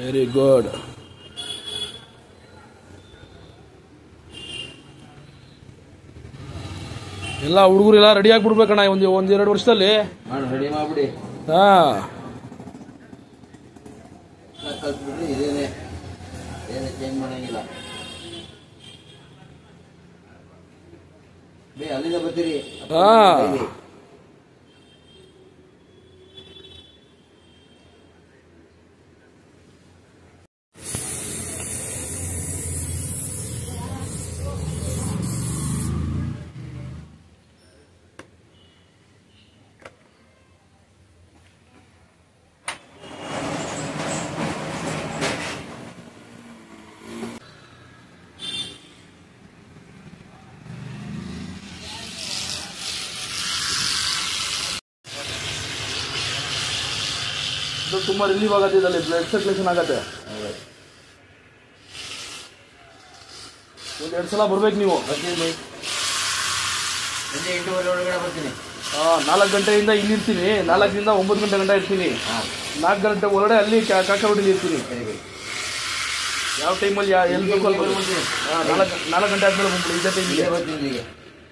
Very good ಎಲ್ಲ ಹುಡುಗರೆಲ್ಲ ready ಆಗಿಬಿಡ್ಬೇಕಣ್ಣ ಒಂದು ಒಂದು ಎರಡು ವರ್ಷದಲ್ಲಿ ಮಾಡಿ ರೆಡಿ ಮಾಡ್ಬಿಡಿ ಹಾ ಕಲ್ತ್ಬಿಟ್ರಿ ಇದೇನೆ ಏನು ಚೇಂಜ್ ಮಾಡಂಗಿಲ್ಲ ಬೇ ಅಲ್ಲಿಂದ ಬರ್ತೀರಿ ಹಾ. ಇದು ತುಂಬಾ ರಿಲೀವ್ ಆಗತ್ತೆ ಇದರಲ್ಲಿ ಬ್ಲಡ್ ಸರ್ಕ್ಯುಲೇಷನ್ ಆಗತ್ತೆ ಒಂದು ಎರಡು ಸಲ ಬರ್ಬೇಕು ನೀವು ಬರ್ತೀನಿ ಬೈ ಸಂಜೆ ಎಂಟೂವರೆ ಒಳಗಡೆ ಬರ್ತೀನಿ ಆ, ನಾಲ್ಕು ಗಂಟೆಯಿಂದ ಇಲ್ಲಿರ್ತೀನಿ ನಾಲ್ಕರಿಂದ ಒಂಬತ್ತು ಗಂಟೆ ಗಂಟೆ ಇರ್ತೀನಿ ಹಾಂ ನಾಲ್ಕು ಗಂಟೆ ಒಳಗಡೆ ಅಲ್ಲಿ ಕಾಕರೋಡಿಲಿ ಇರ್ತೀನಿ ಸರಿ ಬೈ ಯಾವ ಟೈಮಲ್ಲಿ ಯಾ ಎಲ್ಲಿ ಬೇಕು ಅಲ್ಲಿ ಬರ್ಬೋದು. ಬರ್ತೀನಿ. ಆ, ನಾಲ್ಕು ನಾಲ್ಕು ಗಂಟೆ ಆದ್ಮೇಲೆ ಬಂದ್ಬಿಡಿ ಇದೇ ಟೈಮಿಗೆ ಇಲ್ಲೇ ಬರ್ತೀನಿ ಇಲ್ಲಿಗೆ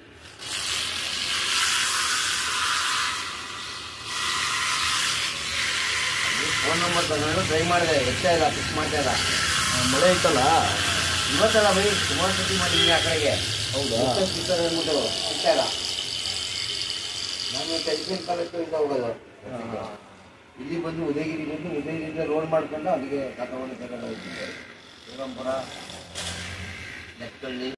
ಫೋನ್ ನಂಬರ್ ತಗೊಂಡು ಟ್ರೈ ಮಾಡಿದೆ ಎತ್ತಾ ಇಲ್ಲ ಪಿಕ್ ಮಾಡ್ತಾ ಇಲ್ಲ ಮಳೆ ಐತಲ್ಲ ಇವತ್ತಲ್ಲ ಬೈ ಸುಮಾರು ಸತಿ ಮಾಡಿದ್ದೀನಿ ಆ ಕಡೆಗೆ ಹೌದಾ ಸಿಗ್ತದೆ ಅಂದ್ಬಿಟ್ಟು ಸಿಗ್ತಾ ಇಲ್ಲ ನಾನು ಟೆಲಿಫೋನ್ ಕಾಲೇಜು ಇಂದ ಹೋಗೋದು ಇಲ್ಲಿ ಬಂದು ಉದಯಗಿರಿ ಬಂದು ಉದಯಗಿರಿಯಿಂದ ರೋಡ್ ಮಾಡ್ಕೊಂಡು ಅಲ್ಲಿಗೆ ತಗೊಂಡು ತಗೊಂಡು ಹೋಗ್ತಿದ್ದೆ ಶ್ರೀರಾಮ್ಪುರ ನೆಕ್ಕಳ್ಳಿ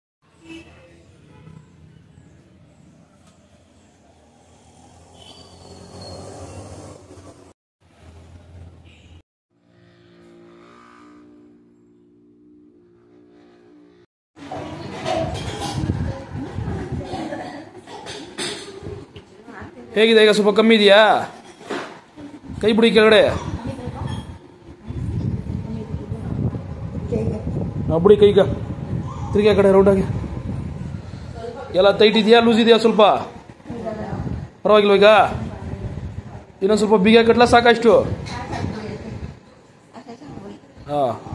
ಹೇಗಿದೆ ಈಗ ಸ್ವಲ್ಪ ಕಮ್ಮಿ ಇದೆಯಾ ಕೈ ಬಿಡಿ ಕೆಳಗಡೆ ಹಾ, ಬಿಡಿ ಕೈಗ ತಿರುಗಿ ಆ ಕಡೆ ರೌಂಡಾಗಿ ಎಲ್ಲ ಟೈಟ್ ಇದೆಯಾ ಲೂಸ್ ಇದೆಯಾ ಸ್ವಲ್ಪ ಪರವಾಗಿಲ್ವ ಈಗ ಇನ್ನೊಂದು ಸ್ವಲ್ಪ ಬಿಗ ಕಟ್ಲ ಸಾಕಷ್ಟು ಹಾಂ